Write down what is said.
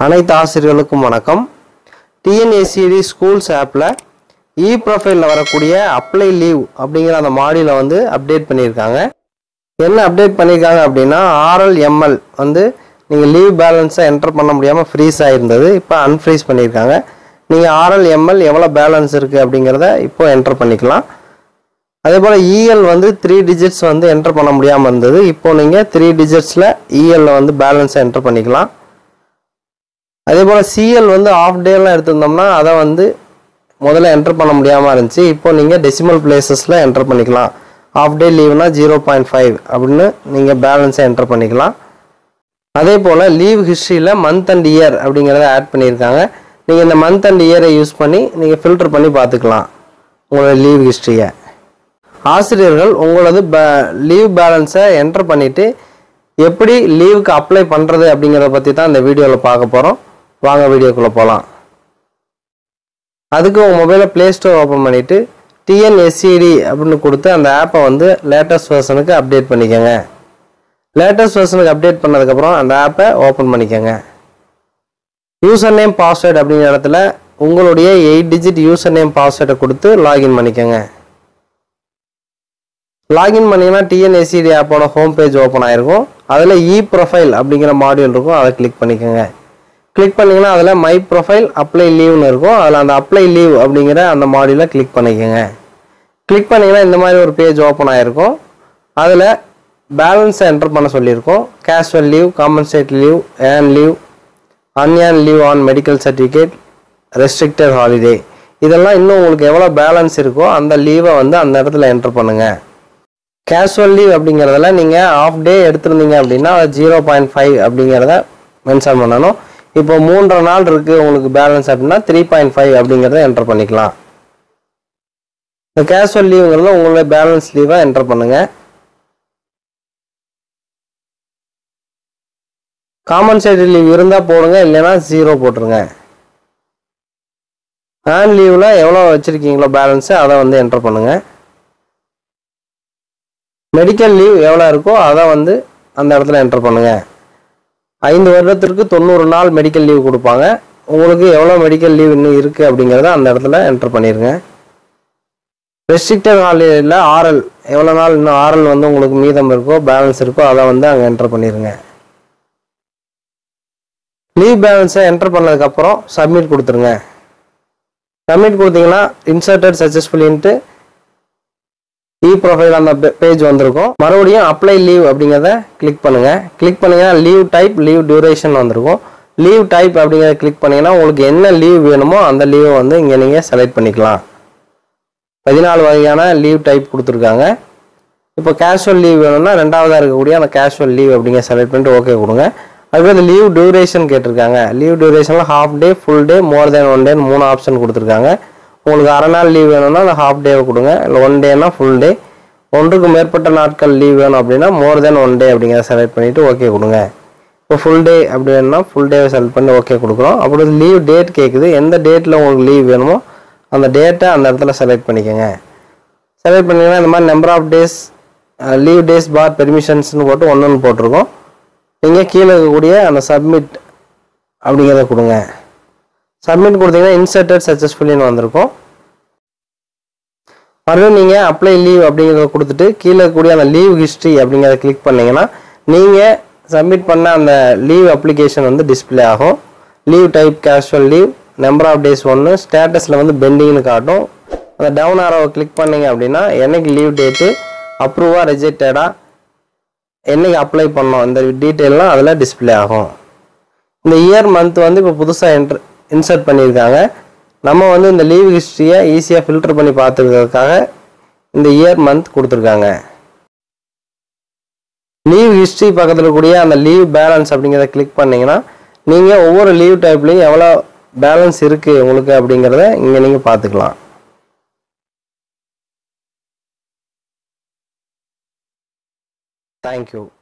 அனைத்து ஆசிரியர்களுக்கும் வணக்கம் டிஎன்ஏசிடி ஸ்கூல்ஸ் ஆப்பில் இ ப்ரொஃபைலில் வரக்கூடிய அப்ளை லீவ் அப்படிங்கிற அந்த மாடியில் வந்து அப்டேட் பண்ணியிருக்காங்க என்ன அப்டேட் பண்ணியிருக்காங்க அப்படின்னா ஆர்எல் எம்எல் வந்து நீங்கள் லீவ் பேலன்ஸை என்டர் பண்ண முடியாமல் ஃப்ரீஸ் ஆகிருந்தது இப்போ அன்ஃப்ரீஸ் பண்ணியிருக்காங்க நீங்கள் ஆர்எல் எம்எல் எவ்வளோ பேலன்ஸ் இருக்குது அப்படிங்கிறத இப்போ என்டர் பண்ணிக்கலாம் அதே போல் இஎல் வந்து த்ரீ டிஜிட்ஸ் வந்து என்டர் பண்ண முடியாமல் இருந்தது இப்போ நீங்கள் த்ரீ டிஜிட்ஸில் இஎல்ல வந்து பேலன்ஸை என்டர் பண்ணிக்கலாம் அதே போல் சிஎல் வந்து ஆஃப் டேலாம் எடுத்திருந்தோம்னா அதை வந்து முதல்ல என்டர் பண்ண முடியாமல் இருந்துச்சு இப்போ நீங்கள் டெசிமல் பிளேசஸில் என்டர் பண்ணிக்கலாம் ஆஃப் டே லீவ்னா ஜீரோ பாயிண்ட் ஃபைவ் அப்படின்னு நீங்கள் பேலன்ஸை என்டர் பண்ணிக்கலாம் அதே போல் லீவ் ஹிஸ்ட்ரியில் மந்த் அண்ட் இயர் அப்படிங்கிறத ஆட் பண்ணியிருக்காங்க நீங்கள் இந்த மந்த் அண்ட் இயரை யூஸ் பண்ணி நீங்கள் ஃபில்டர் பண்ணி பார்த்துக்கலாம் உங்களோட லீவ் ஹிஸ்ட்ரியை ஆசிரியர்கள் உங்களது லீவ் பேலன்ஸை என்டர் பண்ணிவிட்டு எப்படி லீவுக்கு அப்ளை பண்ணுறது அப்படிங்கிறத பற்றி தான் இந்த வீடியோவில் பார்க்க போகிறோம் வாங்க வீடியோக்குள்ளே போகலாம் அதுக்கு உங்கள் மொபைலில் ப்ளே ஸ்டோர் ஓப்பன் பண்ணிவிட்டு டிஎன்எஸ்சிடி அப்படின்னு கொடுத்து அந்த ஆப்பை வந்து லேட்டஸ்ட் வெர்ஷனுக்கு அப்டேட் பண்ணிக்கோங்க லேட்டஸ்ட் வெர்ஷனுக்கு அப்டேட் பண்ணதுக்கப்புறம் அந்த ஆப்பை ஓப்பன் பண்ணிக்கோங்க யூசர் நேம் பாஸ்வேர்டு அப்படிங்கிற இடத்துல உங்களுடைய எயிட் டிஜிட் யூசர் நேம் பாஸ்வேர்டை கொடுத்து லாகின் பண்ணிக்கோங்க லாகின் பண்ணிங்கன்னா டிஎன்எஸ்சிடி ஆப்போட ஹோம் பேஜ் ஓப்பன் ஆயிருக்கும் அதில் இ ப்ரொஃபைல் அப்படிங்கிற மாடியூல் இருக்கும் அதை கிளிக் பண்ணிக்கோங்க கிளிக் பண்ணிங்கன்னா அதில் மை ப்ரொஃபைல் அப்ளை லீவ்னு இருக்கும் அதில் அந்த அப்ளை லீவ் அப்படிங்கிற அந்த மாடியூலை கிளிக் பண்ணிக்கோங்க கிளிக் பண்ணிங்கன்னா இந்த மாதிரி ஒரு பேஜ் ஓப்பன் ஆயிருக்கும் அதில் பேலன்ஸை என்டர் பண்ண சொல்லியிருக்கோம் கேஷுவல் லீவ் காம்பன்சேட் லீவ் ஏன் லீவ் அன்யான் leave on medical certificate restricted holiday இதெல்லாம் இன்னும் உங்களுக்கு எவ்வளோ பேலன்ஸ் இருக்கோ அந்த லீவை வந்து அந்த இடத்துல என்டர் பண்ணுங்கள் கேஷுவல் லீவ் அப்படிங்கிறதுல நீங்கள் ஆஃப் டே எடுத்திருந்தீங்க அப்படின்னா ஜீரோ பாயிண்ட் ஃபைவ் அப்படிங்கிறத மென்ஷன் பண்ணணும் இப்போ மூன்றரை நாள் இருக்குது உங்களுக்கு பேலன்ஸ் அப்படின்னா த்ரீ பாயிண்ட் ஃபைவ் அப்படிங்கிறத என்டர் பண்ணிக்கலாம் இந்த கேஷுவல் லீவுங்கிறத உங்களுடைய பேலன்ஸ் லீவை என்டர் பண்ணுங்கள் காம்பன்சேட்டரி லீவ் இருந்தால் போடுங்க இல்லைன்னா ஜீரோ போட்டுருங்க ஆன் லீவில் எவ்வளோ வச்சுருக்கீங்களோ பேலன்ஸு அதை வந்து என்டர் பண்ணுங்கள் மெடிக்கல் லீவ் எவ்வளோ இருக்கோ அதை வந்து அந்த இடத்துல என்டர் பண்ணுங்கள் ஐந்து வருடத்திற்கு தொண்ணூறு நாள் மெடிக்கல் லீவ் கொடுப்பாங்க உங்களுக்கு எவ்வளோ மெடிக்கல் லீவ் இன்னும் இருக்குது அப்படிங்கிறத அந்த இடத்துல என்டர் பண்ணிடுங்க ரெஸ்ட்ரிக்டட் ஹாலிடேயில் ஆர்எல் எவ்வளோ நாள் இன்னும் ஆர்எல் வந்து உங்களுக்கு மீதம் இருக்கோ பேலன்ஸ் இருக்கோ அதை வந்து அங்கே என்டர் பண்ணிடுங்க லீவ் பேலன்ஸை என்டர் பண்ணதுக்கப்புறம் சப்மிட் கொடுத்துருங்க சப்மிட் கொடுத்தீங்கன்னா இன்சர்டட் சக்ஸஸ்ஃபுல்லின்ட்டு இ ப்ரொஃபைல் அந்த பேஜ் வந்திருக்கும் மறுபடியும் அப்ளை லீவ் அப்படிங்கிறத கிளிக் பண்ணுங்க கிளிக் பண்ணீங்கன்னா லீவ் டைப் லீவ் டியூரேஷன் வந்திருக்கும் லீவ் டைப் அப்படிங்கிறத கிளிக் பண்ணீங்கன்னா உங்களுக்கு என்ன லீவ் வேணுமோ அந்த லீவை வந்து இங்கே நீங்கள் செலக்ட் பண்ணிக்கலாம் பதினாலு வகையான லீவ் டைப் கொடுத்துருக்காங்க இப்போ கேஷுவல் லீவ் வேணும்னா ரெண்டாவதாக இருக்கக்கூடிய அந்த கேஷுவல் லீவ் அப்படிங்கிற செலக்ட் பண்ணிட்டு ஓகே கொடுங்க அதுக்கு அந்த லீவ் டியூரேஷன் கேட்டிருக்காங்க லீவ் டியூரேஷனில் half day full day more than one டேன்னு மூணு ஆப்ஷன் கொடுத்துருக்காங்க உங்களுக்கு அரை நாள் லீவ் வேணும்னா அந்த ஹாஃப் டேவை கொடுங்க இல்லை ஒன் டேனா ஃபுல் டே ஒன்றுக்கு மேற்பட்ட நாட்கள் லீவ் வேணும் அப்படின்னா மோர் தென் ஒன் டே அப்படிங்கிறத செலக்ட் பண்ணிவிட்டு ஓகே கொடுங்க இப்போ ஃபுல் டே அப்படி வேணும்னா ஃபுல் டேவை செலக்ட் பண்ணி ஓகே கொடுக்குறோம் அப்புறம் லீவ் டேட் கேட்குது எந்த டேட்டில் உங்களுக்கு லீவ் வேணுமோ அந்த டேட்டை அந்த இடத்துல செலக்ட் பண்ணிக்கோங்க செலக்ட் பண்ணிங்கன்னா இந்த மாதிரி number of days leave days for பெர்மிஷன்ஸ்னு போட்டு ஒன்று ஒன்று போட்டிருக்கோம் நீங்கள் கீழே இருக்கக்கூடிய அந்த சப்மிட் அப்படிங்கிறத கொடுங்க சப்மிட் கொடுத்தீங்கன்னா இன்சர்டட் சக்ஸஸ்ஃபுல்லின்னு வந்திருக்கும் மறுபடியும் நீங்கள் அப்ளை லீவ் அப்படிங்கிறத கொடுத்துட்டு கீழே இருக்கக்கூடிய அந்த லீவ் ஹிஸ்ட்ரி அப்படிங்கிறத கிளிக் பண்ணீங்கன்னா நீங்கள் சப்மிட் பண்ண அந்த லீவ் அப்ளிகேஷன் வந்து டிஸ்பிளே ஆகும் leave type casual leave number of days ஒன்று ஸ்டேட்டஸில் வந்து பெண்டிங்னு காட்டும் அந்த டவுன் ஆரோவை கிளிக் பண்ணீங்க அப்படின்னா என்னைக்கு லீவ் டேட்டு அப்ரூவாக ரிஜெக்டடாக என்னைக்கு அப்ளை பண்ணோம் இந்த டீட்டெயிலாம் அதில் டிஸ்பிளே ஆகும் இந்த இயர் மந்த் வந்து இப்போ புதுசாக என்ட்ரு இன்சர்ட் பண்ணியிருக்காங்க நம்ம வந்து இந்த லீவ் ஹிஸ்ட்ரியை ஈஸியாக ஃபில்டர் பண்ணி பார்த்துக்கிறதுக்காக இந்த இயர் மந்த் கொடுத்துருக்காங்க லீவ் ஹிஸ்ட்ரி பக்கத்தில் கூடிய அந்த லீவ் பேலன்ஸ் அப்படிங்கிறத கிளிக் பண்ணிங்கன்னா நீங்கள் ஒவ்வொரு லீவ் டைப்லையும் எவ்வளோ பேலன்ஸ் இருக்குது உங்களுக்கு அப்படிங்கிறத இங்கே நீங்கள் பார்த்துக்கலாம் தேங்க்யூ